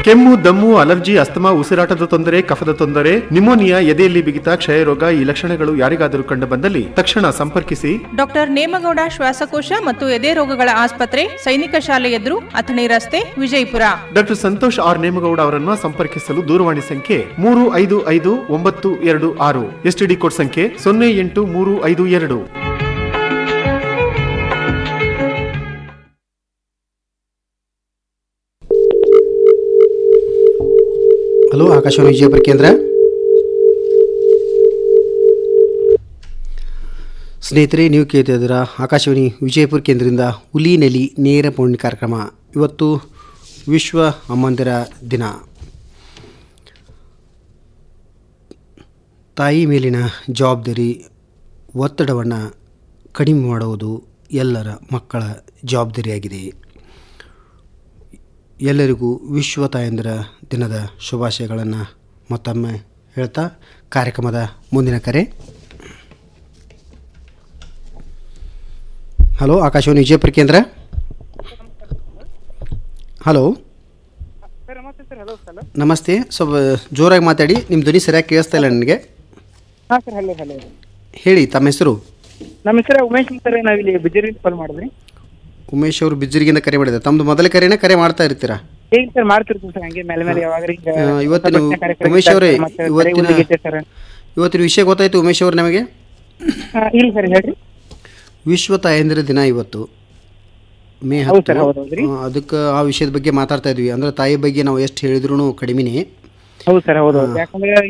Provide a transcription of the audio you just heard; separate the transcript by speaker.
Speaker 1: ಕೆಮ್ಮು ದಮ್ಮು allergy asthma ಉಸಿರಾಟದ ತೊಂದರೆ ಕಫದ ತೊಂದರೆ ನಿಮೋನಿಯಾ ಎದೆಯಲ್ಲಿ ಬಿಗಿತ ಕ್ಷಯರೋಗ ಈ ಲಕ್ಷಣಗಳು ಯಾರಿಗಾದರೂ ಕಂಡು ಬಂದಲ್ಲಿ ತಕ್ಷಣ ಸಂಪರ್ಕಿಸಿ
Speaker 2: ಡಾಕ್ಟರ್ ನೇಮಗೌಡ ಶ್ವಾಸಕೋಶ ಮತ್ತು ಎದೆ ರೋಗಗಳ ಆಸ್ಪತ್ರೆ ಸೈನಿಕ ಶಾಲೆ ಎದುರು ಅಥಣಿ ರಸ್ತೆ ವಿಜಯಪುರ
Speaker 1: ಡಾಕ್ಟರ್ ಸಂತೋಷ್ ಆರ್ ನೇಮಗೌಡ ಅವರನ್ನು ಸಂಪರ್ಕಿಸಲು ದೂರವಾಣಿ ಸಂಖ್ಯೆ ಮೂರು ಐದು ಐದು ಒಂಬತ್ತು ಎರಡು ಆರು ಎಸ್ಟಿಡಿ ಕೋಡ್ ಸಂಖ್ಯೆ ಸೊನ್ನೆ ಎಂಟು ಮೂರು ಐದು ಎರಡು
Speaker 3: ಹಲೋ ಆಕಾಶವಾಣಿ ವಿಜಯಪುರ ಕೇಂದ್ರ ಸ್ನೇಹಿತರೆ ನೀವು ಕೇಳ್ತಿದ್ದೀರಾ ಆಕಾಶವಾಣಿ ವಿಜಯಪುರ ಕೇಂದ್ರದಿಂದ ಹುಲಿ ನೆಲಿ ನೇರ ಪೌರ್ಣಿ ಕಾರ್ಯಕ್ರಮ ಇವತ್ತು ವಿಶ್ವ ಅಮ್ಮಂದಿರ ದಿನ ತಾಯಿ ಮೇಲಿನ ಜವಾಬ್ದಾರಿ ಒತ್ತಡವನ್ನು ಕಡಿಮೆ ಮಾಡುವುದು ಎಲ್ಲರ ಮಕ್ಕಳ ಜವಾಬ್ದಾರಿಯಾಗಿದೆ ಎಲ್ಲರಿಗೂ ವಿಶ್ವ ತಾಯಂದಿರ ದಿನದ ಶುಭಾಶಯಗಳನ್ನು ಮತ್ತೊಮ್ಮೆ ಹೇಳ್ತಾ ಕಾರ್ಯಕ್ರಮದ ಮುಂದಿನ ಕರೆ ಹಲೋ ಆಕಾಶವಾಣಿ ವಿಜಯಪುರ ಕೇಂದ್ರ hello
Speaker 4: sir namaste sir hello sir
Speaker 3: namaste ಸ್ವಲ್ಪ ಜೋರಾಗಿ ಮಾತಾಡಿ ನಿಮ್ಮ ಧ್ವನಿ ಸರಿಯಾಗಿ ಕೇಳಿಸ್ತಾ ಇಲ್ಲ ನನಗೆ
Speaker 4: ಹಾಂ ಸರ್ ಹಲೋ ಹಲೋ
Speaker 3: ಹೇಳಿ ತಮ್ಮ ಹೆಸರು
Speaker 4: ನಮ್ಮ ಹೆಸರು ಉಮೇಶ್ ಸರ್ ನಾವಿಲ್ಲಿ ಬಿಜರಿಯಿಂದ ಕಾಲ್ ಮಾಡಿದ್ರಿ
Speaker 3: ಉಮೇಶ್ ಅವರು ಬಿಜ್ಜರಿಗಿಂದ ಕರೆ ಮಾಡಿದ್ದಾರೆ ತಮ್ಮದು ಮೊದಲ ಕರೆನೇ ಕರೆ ಮಾಡ್ತಾ ಇರ್ತೀರಾ
Speaker 4: ಹೇಗೆ ಸರ್ ಮಾಡ್ತಿರ್ತೀವಿ ಸರ್ ಹಂಗೆ ಮೇಲೆ ಮೇಲೆ ಯಾವಾಗ ಹಿಂಗ
Speaker 3: ಆ, ಇವತ್ತಿನ ಉಮೇಶ್ ಅವರೇ, ಇವತ್ತಿನ-
Speaker 4: ಸರ್
Speaker 3: ಇವತ್ತಿನ ವಿಷಯ ಗೊತ್ತಾಯ್ತು ಉಮೇಶ್ ಅವರು ನಮಗೆ
Speaker 4: ಇಲ್ಲ ಸರ್ ಹೇಳ್ರಿ
Speaker 3: ವಿಶ್ವ ತಾಯಂದಿರ ದಿನ ಇವತ್ತು ಮೇ
Speaker 4: ಹೌದು
Speaker 3: ಹತ್ತು
Speaker 4: ಸರ್, ಹೌದು, ಹೌದ್ರಿ.
Speaker 3: ಅದಕ್ಕೆ ಆ ವಿಷಯದ ಬಗ್ಗೆ ಮಾತಾಡ್ತಾ ಇದ್ವಿ ಅಂದ್ರೆ ತಾಯಿ ಬಗ್ಗೆ ನಾವು ಎಷ್ಟು ಹೇಳಿದ್ರು ಕಡಿಮೆನೇ
Speaker 4: ಹೌದು ಸರ್ ಹೌದು ಹೌದು ಯಾಕಂದ್ರೆ